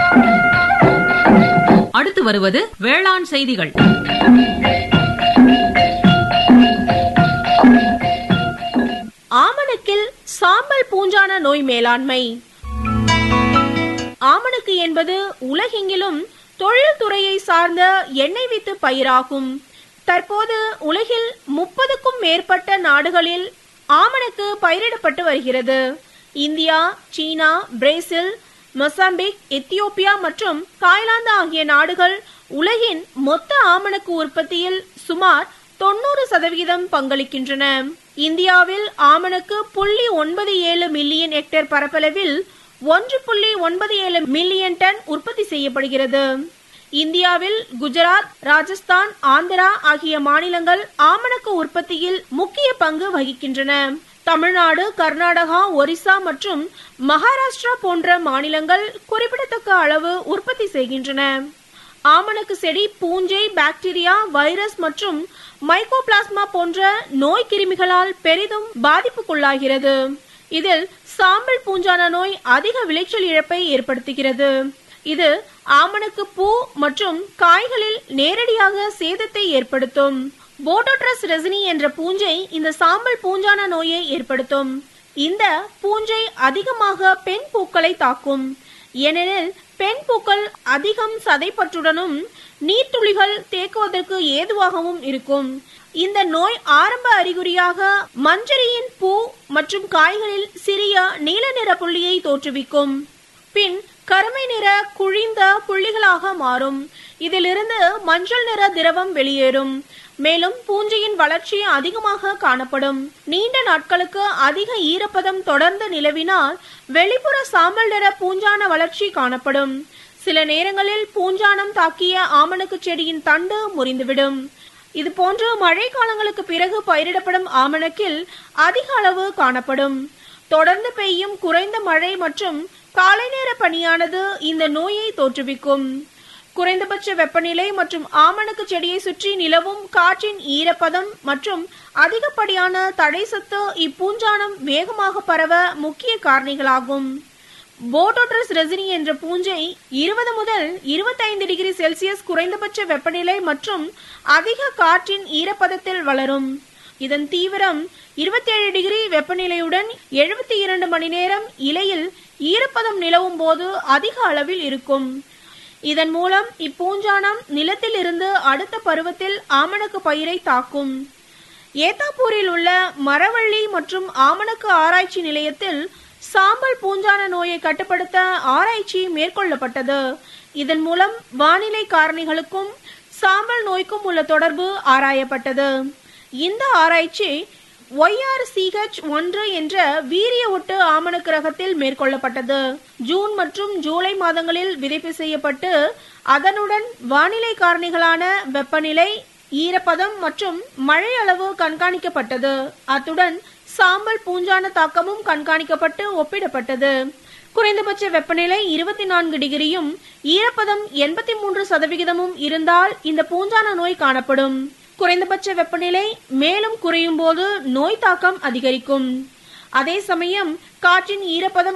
அடுத்து வருவது வேளாண் செய்திகள் ஆமணக்கில் சாம்பல் பூஞ்சான நோய் மேலாண்மை ஆமணக்கு என்பது உலகெங்கிலும் தொழில்துறையை சார்ந்த எண்ணெய் வித்து பயிராகும் தற்போது உலகில் முப்பதுக்கும் மேற்பட்ட நாடுகளில் ஆமணக்கு பயிரிடப்பட்டு வருகிறது India China Brazil Mozambique Ethiopia மற்றும் தாய்லாந்து ஆகிய நாடுகள் உலகின் மொத்த ஆமணக்கு உற்பத்தியில் சுமார் தொண்ணூறு சதவிகிதம் பங்களிக்கின்றன இந்தியாவில் ஆமணக்கு புள்ளி ஒன்பது ஏழு மில்லியன் ஹெக்டேர் பரப்பளவில் ஒன்று புள்ளி ஒன்பது ஏழு மில்லியன் டன் உற்பத்தி செய்யப்படுகிறது இந்தியாவில் குஜராத் ராஜஸ்தான் ஆந்திரா ஆகிய மாநிலங்கள் ஆமணக்கு உற்பத்தியில் முக்கிய பங்கு வகிக்கின்றன தமிழ்நாடு கர்நாடகா ஒரிசா மற்றும் மகாராஷ்டிரா போன்ற மாநிலங்கள் குறிப்பிடத்தக்க அளவு உற்பத்தி செய்கின்றன ஆமணக்கு செடி பூஞ்சை பாக்டீரியா வைரஸ் மற்றும் மைக்கோபிளாஸ்மா போன்ற நோய் கிருமிகளால் பெரிதும் பாதிப்புக்குள்ளாகிறது இதில் சாம்பல் பூஞ்சான நோய் அதிக விளைச்சல் இழப்பை ஏற்படுத்துகிறது இது ஆமணக்கு பூ மற்றும் காய்களில் நேரடியாக சேதத்தை ஏற்படுத்தும் போட்டோட்ரஸ் ரெசினி என்ற பூஞ்சை இந்த சாம்பல் பூஞ்சான நோயை ஏற்படுத்தும் இந்த பூஞ்சை அதிகமாக பெண் பூக்களை தாக்கும் ஏனெனில் பெண் பூக்கள் அதிகம் சதைப்பற்றுடனும் நீர்த்துளிகள் தேக்குவதற்கு ஏதுவாகவும் இருக்கும் இந்த நோய் ஆரம்ப அறிகுறியாக மஞ்சரியின் பூ மற்றும் காய்களில் சிறிய நீல நிற புள்ளியை தோற்றுவிக்கும் பின் கருமை நிற குழிந்த புள்ளிகளாக மாறும் இதிலிருந்து மஞ்சள் நிற திரவம் வெளியேறும் மேலும் பூஞ்சையின் வளர்ச்சி அதிகமாக காணப்படும் நீண்ட நாட்களுக்கு அதிக ஈரப்பதம் தொடர்ந்து நிலவினால் வெளிப்புற சாம்பல் நிற பூஞ்சான வளர்ச்சி காணப்படும் சில நேரங்களில் பூஞ்சானம் தாக்கிய ஆமணக்கு செடியின் தண்டு முறிந்துவிடும் இது போன்று மழை காலங்களுக்கு பிறகு பயிரிடப்படும் ஆமணக்கில் அதிக அளவு காணப்படும் தொடர்ந்து பெய்யும் குறைந்த மழை மற்றும் காலை நேர பனியானது இந்த நோயை தோற்றுவிக்கும் குறைந்தபட்ச வெப்பநிலை மற்றும் ஆமணக்கு செடியை சுற்றி நிலவும் காற்றின் ஈரப்பதம் மற்றும் அதிகப்படியான தடை சத்து இப்பூஞ்சானம் வேகமாக பரவ முக்கிய காரணிகளாகும் போட்டோட்ரஸ் ரெசினி என்ற பூஞ்சை இருபது முதல் இருபத்தைந்து டிகிரி செல்சியஸ் குறைந்தபட்ச வெப்பநிலை மற்றும் அதிக காற்றின் ஈரப்பதத்தில் வளரும் இதன் தீவிரம் இருபத்தேழு டிகிரி வெப்பநிலையுடன் எழுபத்தி இரண்டு மணி நேரம் இலையில் ஈரப்பதம் நிலவும் போது அதிக அளவில் இருக்கும் இதன் மூலம் இப்பூஞ்சானம் நிலத்தில் இருந்து அடுத்த பருவத்தில் ஆமணக்கு பயிரை தாக்கும் ஏத்தாப்பூரில் உள்ள மரவள்ளி மற்றும் ஆமணக்கு ஆராய்ச்சி நிலையத்தில் சாம்பல் பூஞ்சான நோயை கட்டுப்படுத்த ஆராய்ச்சி மேற்கொள்ளப்பட்டது இதன் மூலம் வானிலை காரணிகளுக்கும் சாம்பல் நோய்க்கும் உள்ள தொடர்பு ஆராயப்பட்டது இந்த ஆராய்ச்சி ஒய்ஆர்சிஹெச் ஒன்று என்ற வீரிய ஒட்டு ஆமணக்கு ரகத்தில் மேற்கொள்ளப்பட்டது ஜூன் மற்றும் ஜூலை மாதங்களில் விதைப்பு செய்யப்பட்டு அதனுடன் வானிலை காரணிகளான வெப்பநிலை ஈரப்பதம் மற்றும் மழை அளவு கண்காணிக்கப்பட்டது அத்துடன் சாம்பல் பூஞ்சான தாக்கமும் கண்காணிக்கப்பட்டு ஒப்பிடப்பட்டது குறைந்தபட்ச வெப்பநிலை இருபத்தி நான்கு டிகிரியும் ஈரப்பதம் எண்பத்தி மூன்று சதவிகிதமும் இருந்தால் இந்த பூஞ்சான நோய் காணப்படும் குறைந்தபட்ச வெப்பநிலை மேலும் குறையும் போது நோய் தாக்கம் அதிகரிக்கும் அதே சமயம் காற்றின் ஈரப்பதம்